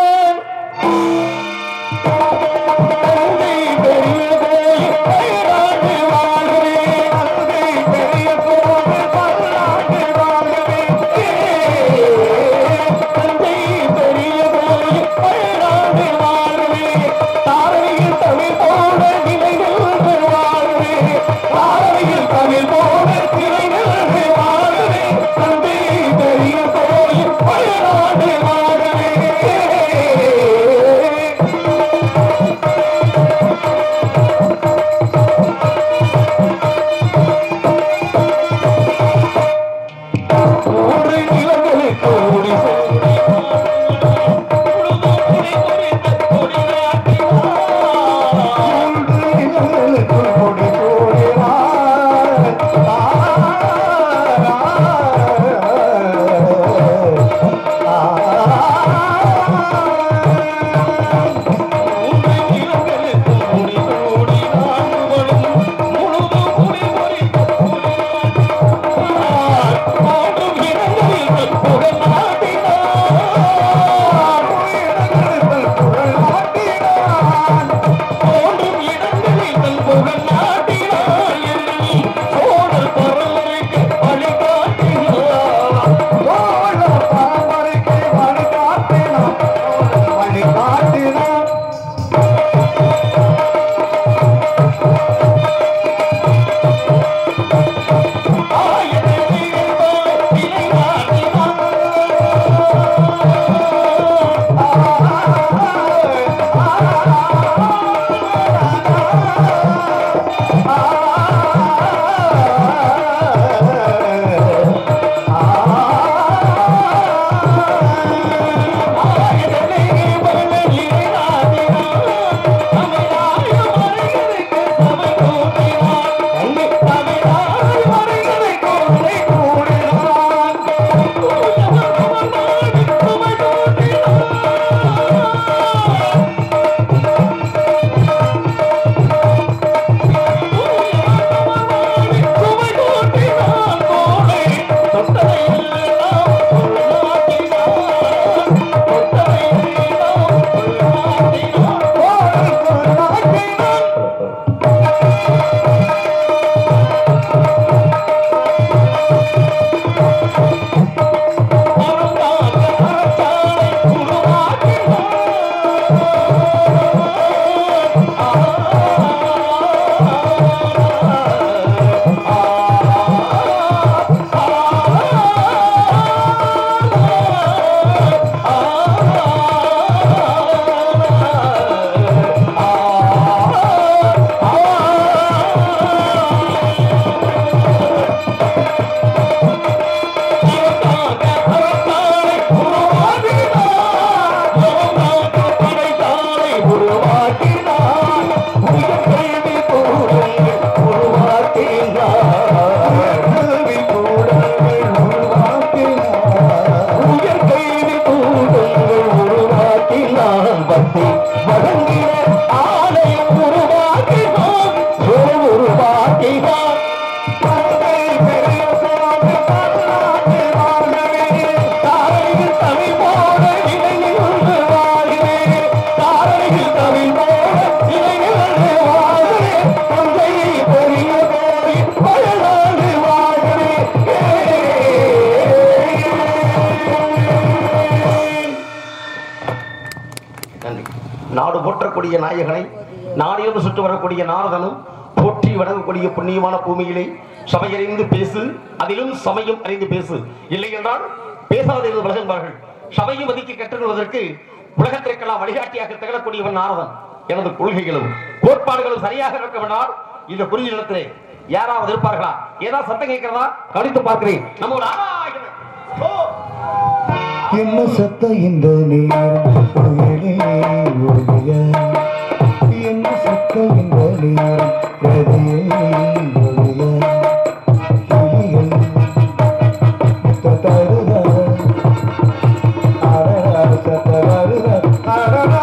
தந்தை பெரிய கோயில் பல்லாண்டு வாழ்கவே. தந்தை பெரிய கோயில் பல்லாண்டு வாழ்கவே. தந்தை பெரிய கோயில் பல்லாண்டு வாழ்கவே. தாரணியில் தமிழ் போல நிலை நின்று வாழ்கவே. தாரணியில் தமிழ் போல நிலை நின்று வாழ்கவே. தந்தை பெரிய கோயில் பல்லாண்டு வாழ்கவே ஒரு நிலங்களுக்கு ஓடி கொடி காட்டினான் பக்தி வழங்கிய ஆலயம் உருவாக்கினார் உருவாக்கினார் நன்றி நாடு போற்றக்கூடிய நாயகனை நாடிலிருந்து சுற்றி வரக்கூடிய நாரதனும் போற்றி வணங்கக்கூடிய புண்ணியமான பூமியிலே சபையறிந்து பேசு அதிலும் சமயம் அறிந்து பேசு இல்லை என்றால் பேசாத என்று விலகுவார்கள் சபையும் மதிக்க கற்றுக்கொள்வதற்கு உலகத்திற்கெல்லாம் வழிகாட்டியாக திகழக்கூடியவன் நாரதன் எனது கொள்கைகளும் கோட்பாடுகளும் சரியாக இருக்க வேண்டால் இந்த குறிஞ்சி நிலத்திலே யாராவது இருப்பார்களா ஏதாவது சத்தம் கேட்கிறதா கவனித்து பார்க்கிறேன் நம்ம ஒரு ஆராயணன். ஓ என்ன சத்த இந்த நேரம் உயிரே ஒழிய என்ன சத்த இந்த நேரம் ரதியே ஒழிய கிளிகள் தத்தருக அரர சத்தருக அரரா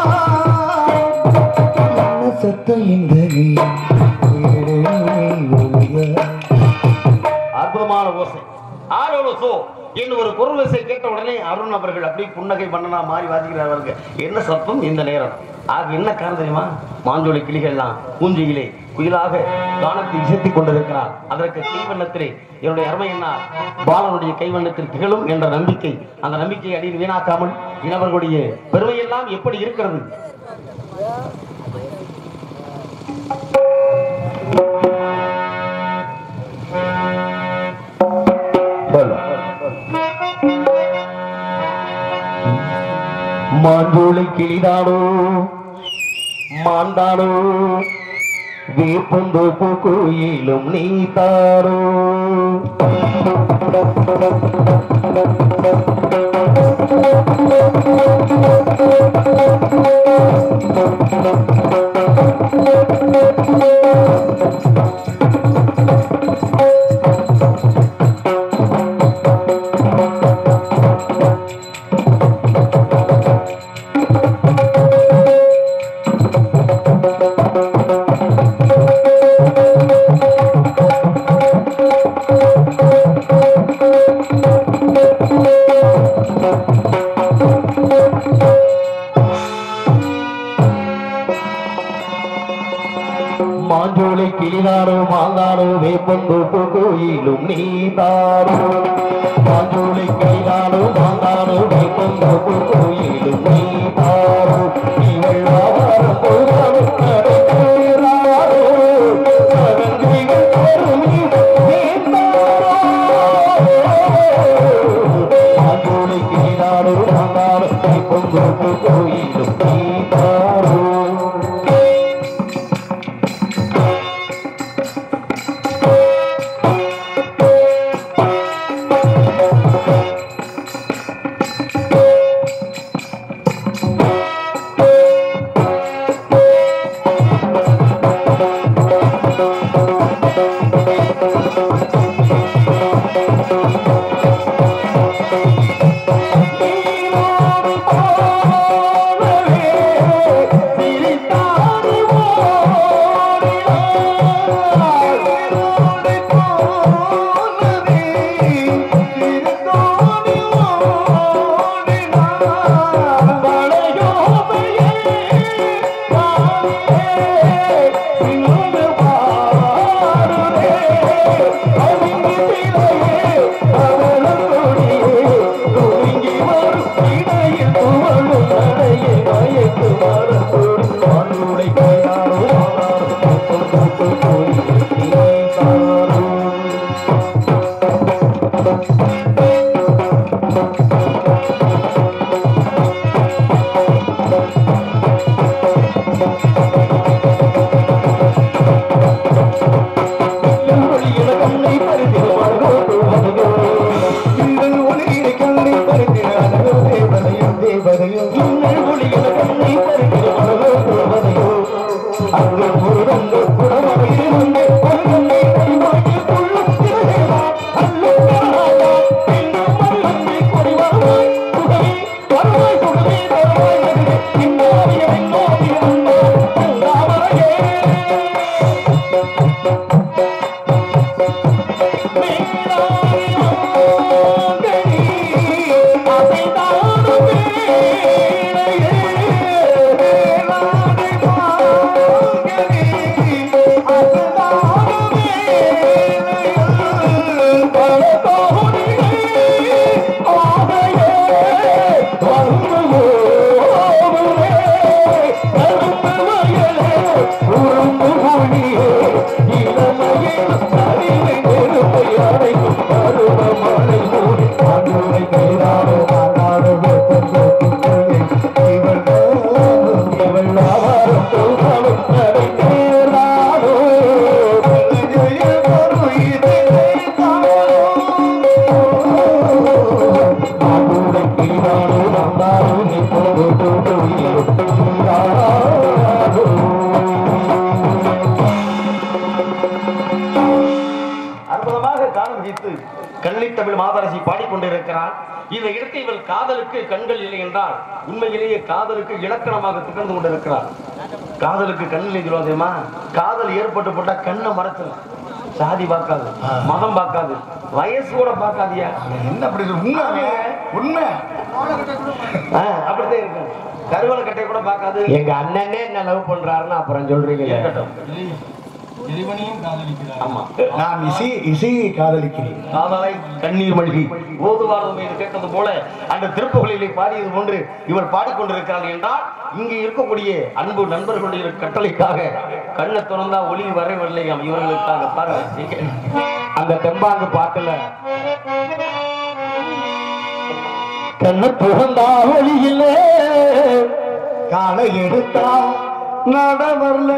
என்ன சத்த இந்த நேரம் உயிரே ஒழிய அற்புதமான ஓசை ஆரோசோ என்று ஒரு குரல் ஓசை கேட்ட உடனே அருண் அவர்கள் அப்படி புன்னகை பண்ணனா மாறி வாசிக்கிறார்கள் என்ன சத்தம் இந்த நேரம் ஆக என்ன காரணம் தெரியுமா மாஞ்சோலை கிளிகள்லாம் பூஞ்சியிலே குயிலாக கானத்தை இசைத்துக் கொண்டிருக்கிறார் அதற்கு கைவண்ணத்திலே என்னுடைய அருமை என்ன பாலனுடைய கைவண்ணத்தில் திகழும் என்ற நம்பிக்கை அந்த நம்பிக்கையை அடியில் வீணாக்காமல் இனவர்களுடைய பெருமையெல்லாம் எப்படி இருக்கிறது மாஞ்சோலை கிளிதானோ மாண்டானோ வேப்பந்தோ கோயிலும் நீ தாரோ மாஞ்சோலை கிளிதாரோ மாந்தாரோ வேப்பந்தோ கோயிலும் நீ தாரோ மாஞ்சோலை கிளிதாரோ மாந்தாரோ வேப்பந்தோ கோயிலும் நீ தாரோ நீங்கள் ஆவாரம் போதாலும் நடக்கிறாரோ சகந்திகள் தோறும் நீ நீந்தாரோ மாஞ்சோலை கிளிதாரோ மாந்தாரோ வேப்பந்தோ கோயிலும் நீ தாரோ இன்னும் அற்புதமாக காலம் வகித்து கள்ளி தமிழ் மாதரசி பாடிக்கொண்டிருக்கிறார் இந்த இடத்தை இவள் காதலுக்கு கண்கள் இல்லை என்றால் உண்மையிலேயே காதலுக்கு இலக்கணமாக திகழ்ந்து கொண்டிருக்கிறார் காதலுக்கு கண் இல்லை சொல்லுவா தெரியுமா காதல் ஏற்பட்டு போட்டா கண்ணை மறைச்சிடும் சாதி பார்க்காது மதம் பார்க்காது வயசு கூட பார்க்காதியா என்ன அப்படி இருக்கு? உண்மை உண்மை ஆ, அப்படித்தான் இருக்கும் கருவலை கட்டையை கூட பார்க்காது எங்க அண்ணனே என்ன லவ் பண்றாருன்னு அப்புறம் சொல்றீங்க இருக்கட்டும் ஆமா நான் இசை இசையை காதலிக்கிறேன் காதலை கண்ணீர் மல்கி ஓதுவாரம் என்று கேட்டது போல அந்த திருப்புகளிலே பாடியது போன்று இவர் பாடிக்கொண்டிருக்கிறார் என்றால் இங்கே இருக்கக்கூடிய அன்பு நண்பர்களுடைய கட்டளைக்காக கண்ணை திறந்தா ஒளி வரவில்லையாம் இவர்களுக்காக பாருங்க அந்த தெம்பாங்கு பாட்டுல கண்ணு புகந்தா ஒளியில்ல காலை எடுத்தா நட வரல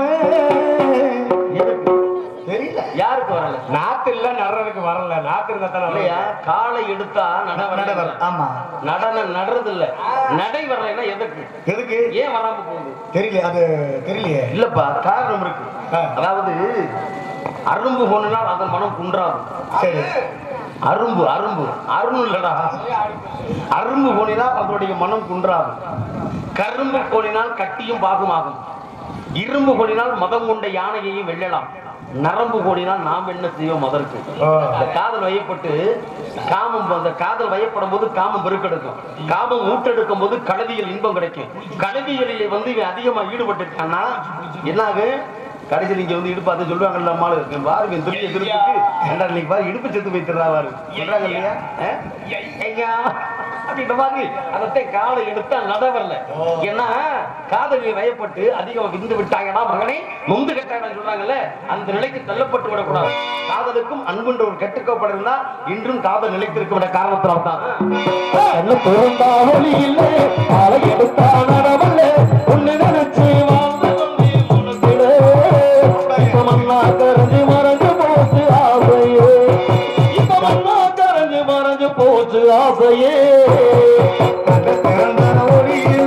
தெரியல யாருக்கு வரல நாத்து இல்ல நடுறதுக்கு வரல நாத்து இருந்தா தானே இல்லையா காலை எடுத்தா நட நட வரல வரல ஆமா நடன நடுறது இல்ல நடை வரலைன்னா எதுக்கு எதுக்கு ஏன் வராம போகுது தெரியல அது தெரியலையே இல்லப்பா காரணம் இருக்கு ஆ. அதாவது அரும்பு போனால் அதன் மனம் குன்றாது சரி அரும்பு அரும்பு அருண் இல்லடா அரும்பு போனினால் அதனுடைய மனம் குன்றாது கரும்பு போனினால் கட்டியும் பாகுமாகும் இரும்பு போனினால் மதம் கொண்ட யானையையும் வெல்லலாம் நரம்பு கோடினால் நாம் என்ன செய்வோம் அதற்கு ஆ. அந்த காதல் வயப்பட்டு காமம் அந்த காதல் வயப்படும் போது காமம் பெருக்கெடுக்கும் காமம் ஊட்டெடுக்கும் போது கலவியல் இன்பம் கிடைக்கும் கலவியலில் வந்து இவன் அதிகமா ஈடுபட்டுட்டான்னா என்னாகு கடைசியில் இங்க வந்து இடுப்பாத்து சொல்லுவாங்கல்ல அம்மாளு பாரு இவன் திருப்பி திருப்பிக்கு ஏண்டா இன்னைக்கு பாரு இடுப்பு செத்து வைத்துறா பாரு சொல்றாங்க இல்லையா ஆ? ஐயா அப்படின்ற மாதிரி அதத்தை காலை எடுத்தா நட வரல ஏன்னா காதலில் வயப்பட்டு அதிகம் விந்து விட்டாங்கன்னா மகனே நொந்து கட்டாங்கன்னு சொல்றாங்கல்ல அந்த நிலைக்கு தள்ளப்பட்டு விடக்கூடாது காதலுக்கும் அன்புன்ற ஒரு கட்டுக்கோப்பட இருந்தா இன்றும் காதல் நிலைத்திருக்க விட காரணத்தினால் தான் கண்ணு புகந்தா ஒளியில்ல காலை எடுத்தா நடவல்ல உன்னை நினைச்சு வாழ்ந்து கொண்டே மனசிலே. இப்ப மண்ணா கரைஞ்சு மறைஞ்சு போச்சு ஆசையே இப்ப மண்ணா கரைஞ்சு மறைஞ்சு போச்சு ஆசையே கண்ணை திறந்த ஒளியில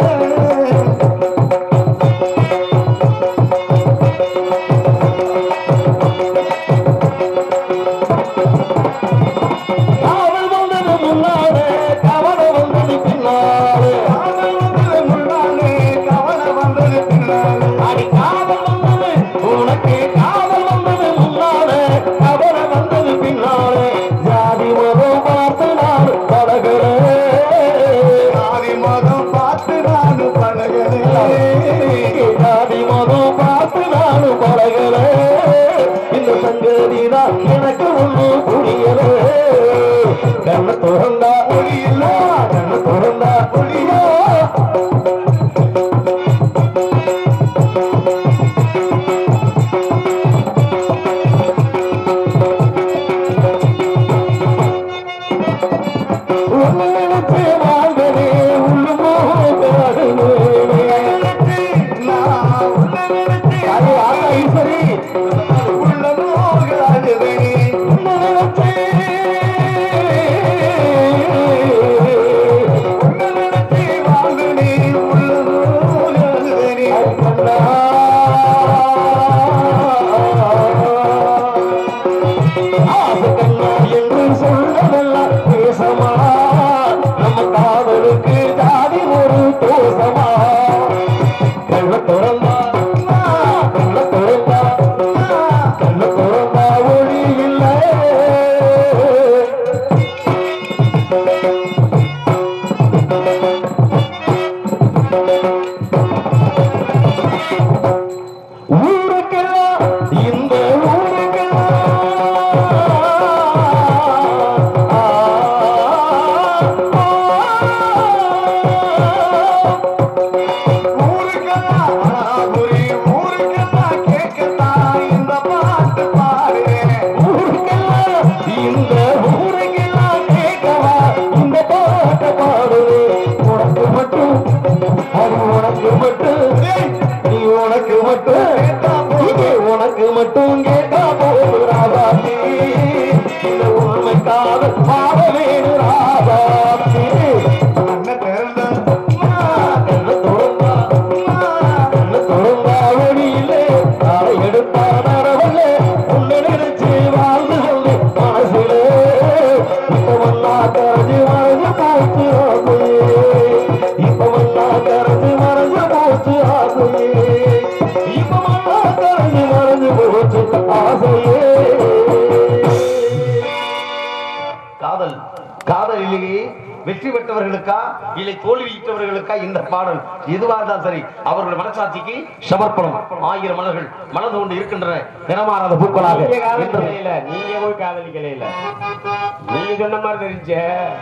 காவல் வந்தது முன்னாலே கவலை வந்தது பின்னாலே காதல் வந்தது முன்னாலே கவலை வந்தது பின்னாலே அடி காதல் வந்தது உனக்கு காதல் வந்தது முன்னாலே கவலை வந்தது பின்னாலே ஜாதி மதம் பார்த்து நான் பழகிறேன் ஆதி மதம் பார்த்து நான் பழகிறேன் ஜாதி மதம் பார்த்து நான் பழகிறேன் இந்த சங்கதி தான் எனக்கு ஒண்ணு புரியலே கண்ண திறந்தா ஒளியில்ல கண்ண திறந்தா ஒளியா உன்னை நினைச்சு வாழ்ந்ததே உள்ளுமோ காடுமே நான் உன்னை நினைச்சு அது ஆத்தா ஈஸ்வரி உள்ளமோ காடுதே உன்னை நினைச்சு உன்னை நினைச்சு வாழ்ந்தனே உள்ளமோ காடுதே கண்ணா ஆசை கண்ணா என்று சொல்லவெல்லாம் பேசமா நம்ம காதலுக்கு ஜாதி ஒரு தோசமா கண்ண திறந்தா கண்ண திறந்தா கண்ண திறந்தா ஒளி இல்லை ஊருக்கெல்லாம் இந்த ஊருக்கெல்லாம் ஊருக்கெல்லாம் அழகுரி, ஊருக்கெல்லாம் கேட்கத்தான் இந்த பாட்டு பாடுறேன் ஊருக்கெல்லாம் இந்த ஊருக்கெல்லாம் கேட்கவா இந்த பாட்டை பாடுவேன் உனக்கு மட்டும் அது உனக்கு மட்டும் நீ உனக்கு மட்டும் இது உனக்கு மட்டும் கேட்டா போதும் ராதாத்தி இந்த உண்மைக்காக பாட வேணும் ராதாத்தி கண்ணை திறந்த பெற்றவர்களுக்கா இல்லை தோல்வியிட்டவர்களுக்கா இந்த பாடல் எதுவா இருந்தாலும் சரி அவர்கள் மனசாட்சிக்கு சமர்ப்பணம் ஆயிரம் மலர்கள் மலர்ந்து கொண்டு இருக்கின்றன நிறமாறாத பூக்களாக நீங்க என்று காதலிக்கல இல்ல நீங்க போய் காதலிக்கல இல்ல நீங்க சொன்ன மாதிரி தெரிஞ்ச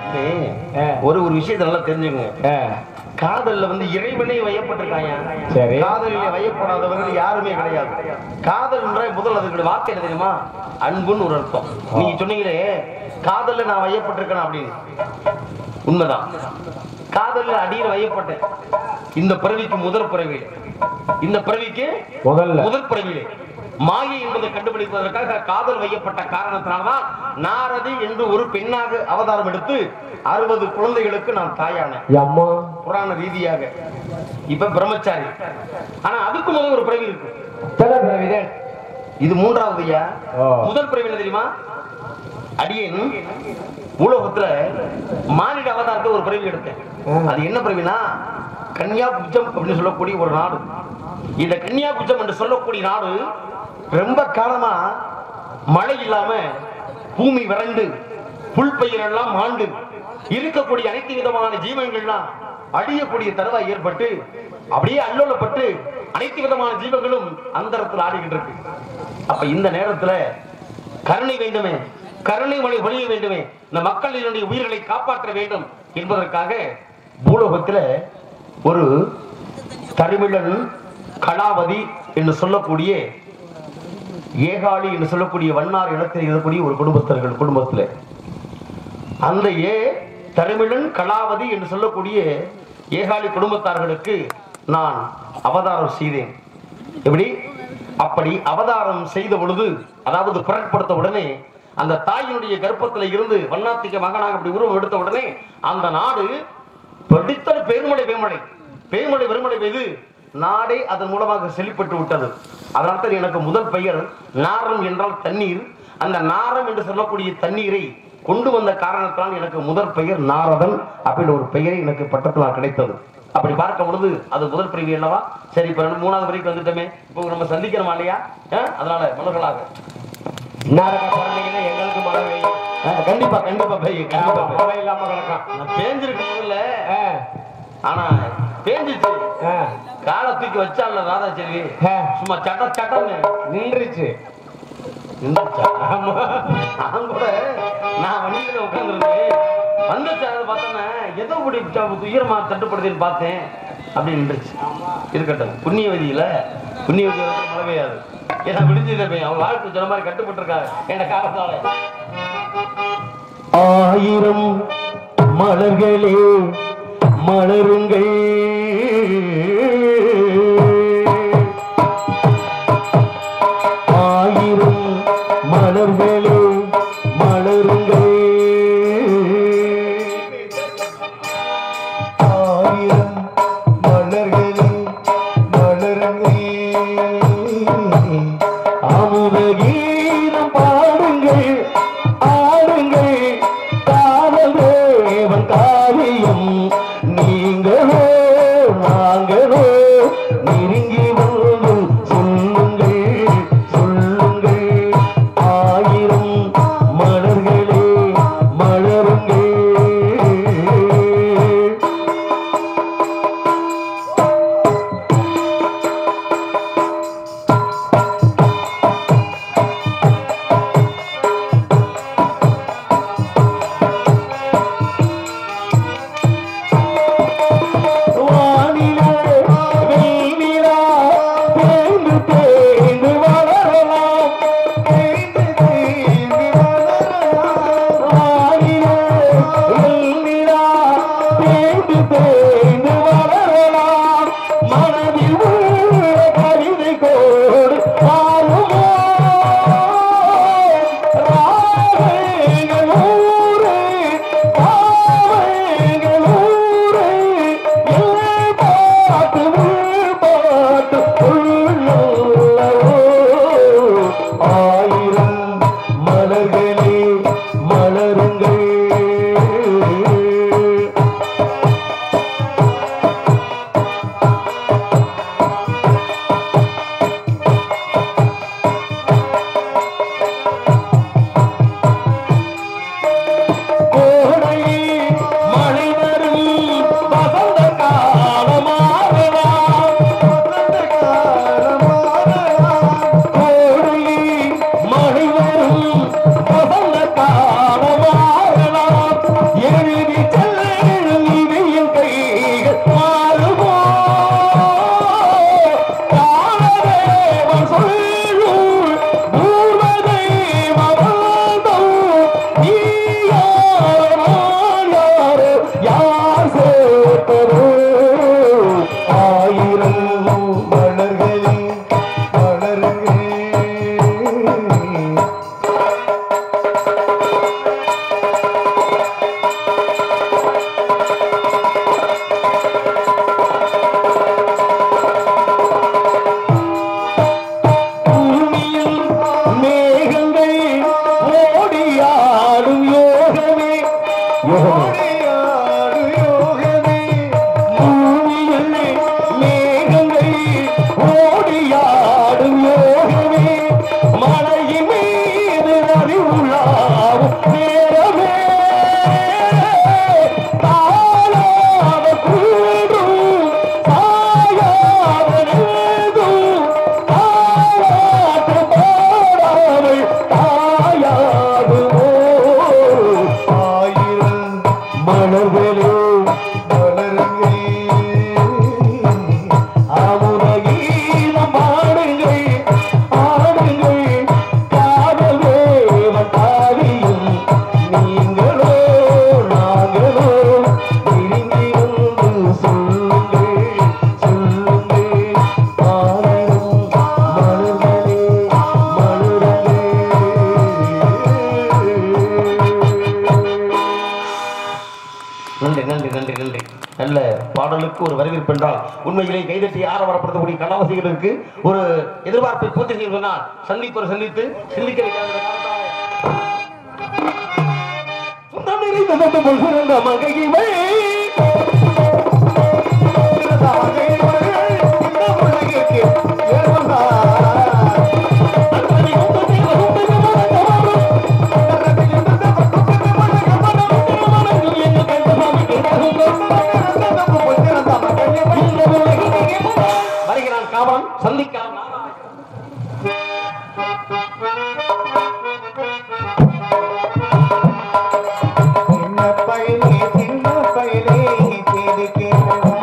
ஒரு ஒரு விஷயத்தை நல்லா தெரிஞ்சுங்க காதல்ல வந்து இறைவனே வையப்பட்டிருக்காங்க சரி. காதலிலே வையப்படாதவர்கள் யாருமே கிடையாது காதல் என்ற முதல் அதுக்கு வார்த்தை என்ன தெரியுமா அன்புன்னு ஒரு அர்த்தம் நீங்க சொன்னீங்களே காதல்ல நான் வையப்பட்டிருக்கேன் அப்படின்னு உண்மைதான் காதல்ல அடியில் வையப்பட்டேன் இந்த பிறவிக்கு முதல் பிறவி இந்த பிறவிக்கு முதல்ல முதல் பிறவிலே மாயை என்பதை கண்டுபிடிப்பதற்காக காதல் வையப்பட்ட காரணத்தினால்தான் நாரதி என்று ஒரு பெண்ணாக அவதாரம் எடுத்து அறுபது குழந்தைகளுக்கு நான் தாயானேன் அம்மா புராண ரீதியாக இப்ப பிரம்மச்சாரி ஆனா அதுக்கு முதல் ஒரு பிறவி இருக்கு எத்தனை பிறவிதான் இது மூன்றாவது ஐயா ஓ. முதல் பிறவி என்ன தெரியுமா அடியேன் பூலோகத்துல மானிட அவதாரத்தை ஒரு பிறவி எடுத்தேன் ஆ. அது என்ன பிறவினா கன்னியாகுப்ஜம் அப்படின்னு சொல்லக்கூடிய ஒரு நாடு இந்த கன்னியாகுப்ஜம் என்று சொல்லக்கூடிய நாடு ரொம்ப காலமா மழை இல்லாம பூமி வறண்டு புல் பயிர் எல்லாம் ஆண்டு இருக்கக்கூடிய அனைத்து விதமான ஜீவன்கள்லாம் அழியக்கூடிய தருவாய் ஏற்பட்டு அப்படியே அல்லோலப்பட்டு அனைத்து விதமான ஜீவங்களும் அந்தரத்தில் ஆடிக்கிட்டு இருக்கு அப்ப இந்த நேரத்துல கருணை வேண்டுமே கருணை மழை பொழிய வேண்டுமே இந்த மக்களினுடைய உயிர்களை காப்பாற்ற வேண்டும் என்பதற்காக பூலோகத்துல ஒரு தமிழன் கலாவதி என்று சொல்லக்கூடிய ஏகாளி என்று சொல்லக்கூடிய வண்ணார் இனத்தில் இருக்கக்கூடிய ஒரு குடும்பஸ்தர்கள் குடும்பத்துல அந்த ஏ தருமிழன் கலாவதி என்று சொல்லக்கூடிய ஏகாலி குடும்பத்தார்களுக்கு நான் அவதாரம் செய்தேன் எப்படி அப்படி அவதாரம் செய்த பொழுது அதாவது புறப்படுத்த உடனே அந்த தாயினுடைய கர்ப்பத்துல இருந்து வண்ணாத்திக்க மகனாக அப்படி உருவம் எடுத்த உடனே அந்த நாடு படித்தல் பெருமழை பெருமழை பெருமழை பெருமழை பெய்து நாடே அதன் மூலமாக செழிப்பட்டு விட்டது அதனால தான் எனக்கு முதல் பெயர் நாரம் என்றால் தண்ணீர் அந்த நாரம் என்று சொல்லக்கூடிய தண்ணீரை கொண்டு வந்த காரணத்தால் எனக்கு முதல் பெயர் நாரதன் அப்படின்னு ஒரு பெயரை எனக்கு பட்டத்தில் கிடைத்தது அப்படி பார்க்கும் பொழுது அது முதல் பிரிவு அல்லவா சரி இப்ப ரெண்டு மூணாவது வரைக்கும் வந்துட்டோமே இப்போ நம்ம சந்திக்கிறோமா இல்லையா ஆ? அதனால மலர்களாக இன்னாரக்கா பிறந்தீங்கன்னா எங்களுக்கு மழை பெய்யும் ஆ, கண்டிப்பா கண்டிப்பா பெய்யும் கண்டிப்பா பெய்யும். மழை இல்லாம கிடக்கும் நான் பேஞ்சிருக்க முதல்ல ஆ, ஆனா பேஞ்சிச்சு ஆ, காலை தூக்கி வச்சால ராதா செல்வி ஆ. சும்மா சட்ட சட்டன்னு நின்றுச்சு நின்றுச்சா? நான் கூட நான் வண்டியில உட்காந்துருந்தேன் வந்துச்சு அதை பார்த்தோன்னே ஏதோ இப்படி ச- துயரமா தட்டுப்படுதுன்னு பார்த்தேன் அப்படி நின்றுச்சு இருக்கட்டும் புண்ணியவதியில புண்ணியவதி வந்து மழை பெய்யாது ஏன்னா விடிஞ்சது பெய்யும் அவங்க வாழ்க்கை சொன்ன மாதிரி கட்டுப்பட்டு இருக்காங்க என் காலத்தால ஆயிரம் மலர்களே மலருங்கள் ஆயிரம் மலர்களே மலருங்கள் ஆயிரம் மலர்களே மலருங்கள் அமுத கீதம் பாடுங்கள் ஆடுங்கள் காதல் தேவன் காவியம் நீங்களோ நாங்களோ நெருங்கி வந்து சொல்லுங்கள் சொல்லுங்கள் ஆயிரம் மலர்களே மலருங்கள் வானிலே வெண்ணிலா பாடலுக்கு ஒரு வரவேற்பு என்றால் உண்மையிலே கைதட்டி ஆரவரப்படுத்தக்கூடிய கலாவசிகளுக்கு ஒரு எதிர்பார்ப்பை பூர்த்தி செய்து சொன்னால் சந்திப்போர் சந்தித்து சிந்திக்க வைக்காத காரணத்தால் சுந்தரம் நிறைந்த சொந்தமும் சிறந்த மகையிமை. சிறந்த மகையிமை, இந்த உலகிற்கு ஏற்பந்தார். அத்தனை உந்தத்தை வகுப்புக்கு மறந்தவரும், தரத்தை இருந்த பக்குவத்துக்கு மறந்தவரும், திருமணத்தில் எங்கள் கண்டசாமி கிடக்கும். சொந்தமும் சிறந்த மகையிமை, இந்த உலகிற்கு ஏற்பந்தார். வருகிறான் காவலன் சந்திக்கலாம் சின்ன பயலே சின்ன பயலே செய்தி கேளவா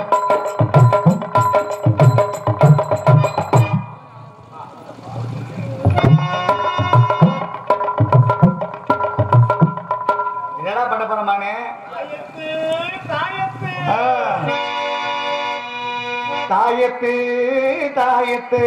என்னடா பண்ண போறமானே தாயத்து தாயத்து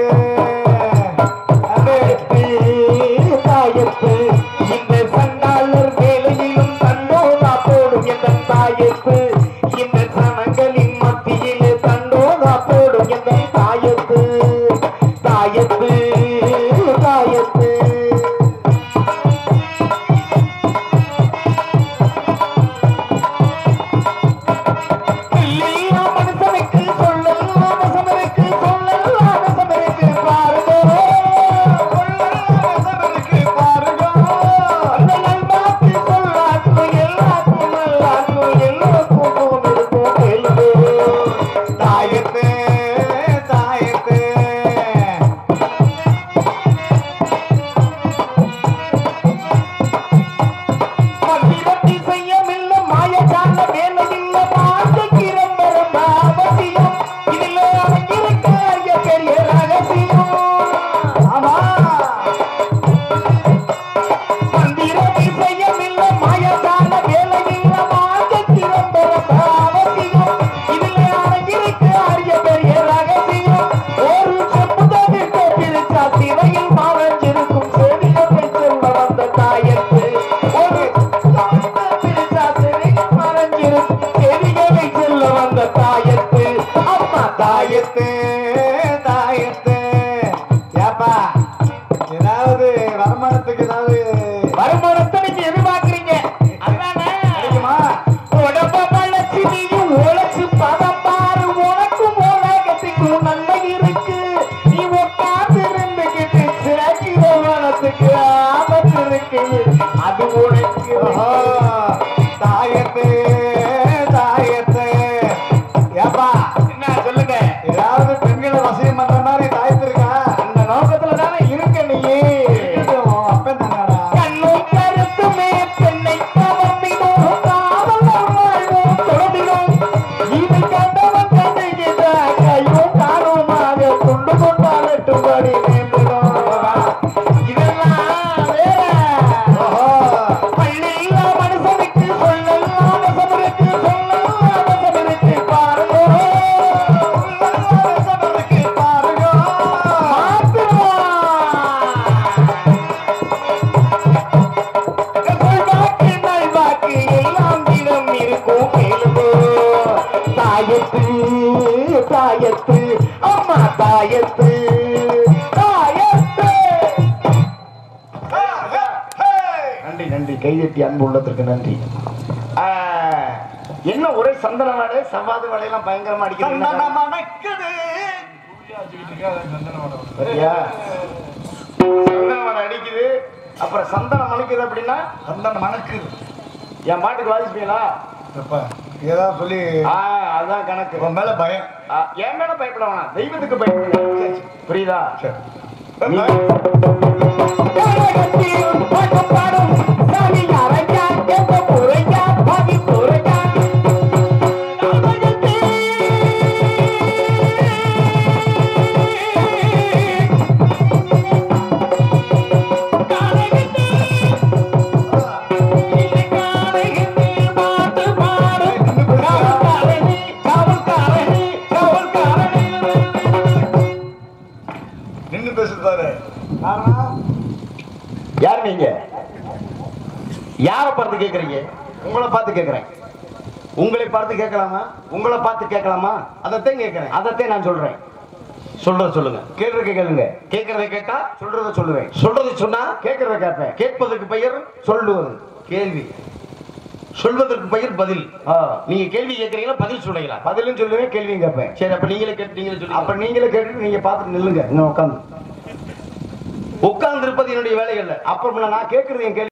அதற்கு தாயத்து இந்த சண்டாளர் வேலையிலும் தண்டோதா போடும் என்ற தாயத்து இந்த சனங்களின் மத்தியிலே தண்டோதா போடும் என்ற தாயத்து தாயத்து தாயத்து இல்லையா மனுஷனுக்கு சொல்லலாம் வசமனுக்கு சொல்லலாம் வசமனுக்கு பாருங்க சொல்லலாம் வசமனுக்கு பாருங்க அந்த நல்வாக்கு சொல்லாக்கும் எல்லாக்கும் நல்லாக்கும் எல்லாருக்கும் இருக்கும் கேள்வி தாயத்து தாயத்து மந்திரத்தி செய்யமில்ல மாயக்கான வேலையில்ல மாற்றுக்கிறோம் பிறந்த அவசியம் இதில் அடங்கியிருக்க ஐய பெரிய ரகசியம் ஆமா மந்திரத்தி செய்யமில்ல மாயக்கான வேலையில்ல மாற்றுக்கிறோம் பிறந்த அவசியம் இதில் அடங்கியிருக்க ஐய பெரிய ரகசியம் ஒரு செப்புதவி பிரிச்சா சிறையில் மறைஞ்சிருக்கும் செவிகளை சொல்ல வந்த தாயத்து ஒரு பிரிச்சா சிறையில் மறைஞ்சிருக்கும் செவிகளை சொல்ல வந்த தாயத்து அம்மா தாயத்து தாயத்து ஏப்பா ஏதாவது வருமானத்துக்கு ஏதாவது வருமானத்தை நீங்க எதிர்பார்க்கறீங்க அதுதானே கிடைக்குமா உடம்ப வளர்ச்சி நீயும் உழைச்சு பதம் பாரு உனக்கும் உலகத்துக்கும் நன்மை இருக்கு நீ உட்கார்ந்து இருந்துகிட்டு சிறக்கிற மனத்துக்கு ஆபத்து இருக்கு அது உனக்கு தாயத்து தாயத்து ஏப்பா என்ன சொல்லுங்க ஏதாவது பெண்களை வசியம் பண்ற மாதிரி தாயத்து இருக்கா அந்த நோக்கத்துல தானே இருக்க நீ அப்ப தானடா கண்ணும் கருத்துமே பெண்ணை கவர்ந்திடும் காதல் வாழ்வும் தொடர்ந்திடும் இதை கண்டவன் கண்டுகிட்ட கையும் காலுமாக துண்டு கொண்டாலட்டும்படி நேர்ந்திடும் இதெல்லாம் வேற பள்ளியில மனுஷனுக்கு சொல்லலாம் வசமனுக்கு சொல்லலாம் வசமனுக்கு பாருங்க சொல்லலாம் வசமனுக்கு பாருங்க சொல்வாக்கு நல்வாக்கு எல்லாம் தினம் இருக்கும் கேளுங்கோ தாயத்து தாயத்து அம்மா தாயத்து தாயத்து நன்றி நன்றி கைதட்டி அன்பு உள்ளத்திற்கு நன்றி ஆ, என்ன ஒரே சந்தன வாடை சவ்வாது வாடையெல்லாம் பயங்கரமா அடிக்கிறது சரியா சந்தன வாடை அடிக்குது அப்புறம் சந்தனம் மணக்குது அப்படின்னா சந்தன மணக்குது என் மாட்டுக்கு வாசிப்பீங்களா எப்ப ஏதாவது சொல்லி ஆ அதான் கணக்கு உன் மேல பயம் ஆ, என் மேல பயப்பட வேணாம் தெய்வத்துக்கு பயப்பட புரியுதா சரி நின்னு பேசுறது பாரு யார் நீங்க யார பார்த்து கேக்குறீங்க உங்களை பார்த்து கேக்குறேன் உங்களை பார்த்து கேட்கலாமா உங்களை பார்த்து கேட்கலாமா அதைத்தான் கேட்கிறேன் அதைத்தான் நான் சொல்றேன் சொல்றத சொல்லுங்க கேட்டிருக்க கேளுங்க கேட்கறதை கேட்டா சொல்றத சொல்லுவேன் சொல்றது சொன்னா கேட்கறத கேட்பேன் கேட்பதற்கு பெயர் சொல்லுவது கேள்வி சொல்வதற்கு பெயர் பதில் ஆ. நீங்க கேள்வி கேட்கறீங்களா பதில் சொல்றீங்களா பதிலும் சொல்லுவேன் கேள்வியும் கேட்பேன் சரி அப்ப நீங்களே கேட்டு நீங்களே சொல்லி அப்ப நீங்களே கேட்டுட்டு நீங்க பார்த்துட்டு நில்லுங்க இன்னும் உட்காந்து உட்கார்ந்து இருப்பது என்னுடைய வேலை அல்ல அப்புறம் நான் கேட்கறது என் கேள்வி